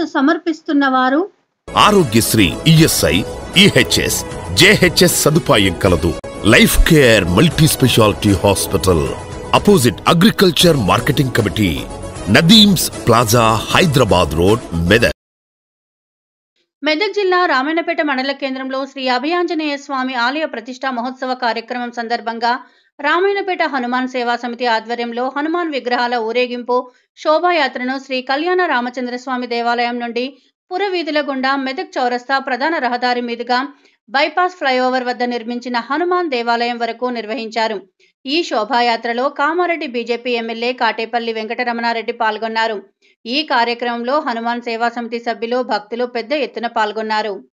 సేవలు సమర్పిస్తున్న వారు ఆరోగ్యశ్రీ ఈఎస్ఐ ఈహెచ్ఎస్ జేహెచ్ఎస్ సదుపాయం కలదు life care multi speciality hospital opposite agriculture marketing committee Nadeem's plaza Hyderabad road Medak Medak జిల్లా రామాయణపేట మండల కేంద్రంలో శ్రీ అభయాంజనేయ స్వామి ఆలయ ప్రతిష్టా మహోత్సవ కార్యక్రమం సందర్భంగా రామాయణపేట హనుమాన్ సేవా సమితి ఆధ్వర్యంలో హనుమాన్ విగ్రహాల ఊరేగింపు శోభాయాత్రను శ్రీ కళ్యాణ రామచంద్రస్వామి దేవాలయం నుండి పురవీధుల గుండా మెదక్ చౌరస్తా ప్రధాన రహదారి మీదుగా బైపాస్ ఫ్లైఓవర్ వద్ద నిర్మించిన హనుమాన్ దేవాలయం వరకు నిర్వహించారు ఈ శోభాయాత్రలో కామారెడ్డి బీజేపీ ఎమ్మెల్యే కాటేపల్లి వెంకటరమణారెడ్డి పాల్గొన్నారు ఈ కార్యక్రమంలో హనుమాన్ సేవా సమితి సభ్యులు భక్తులు పెద్ద ఎత్తున పాల్గొన్నారు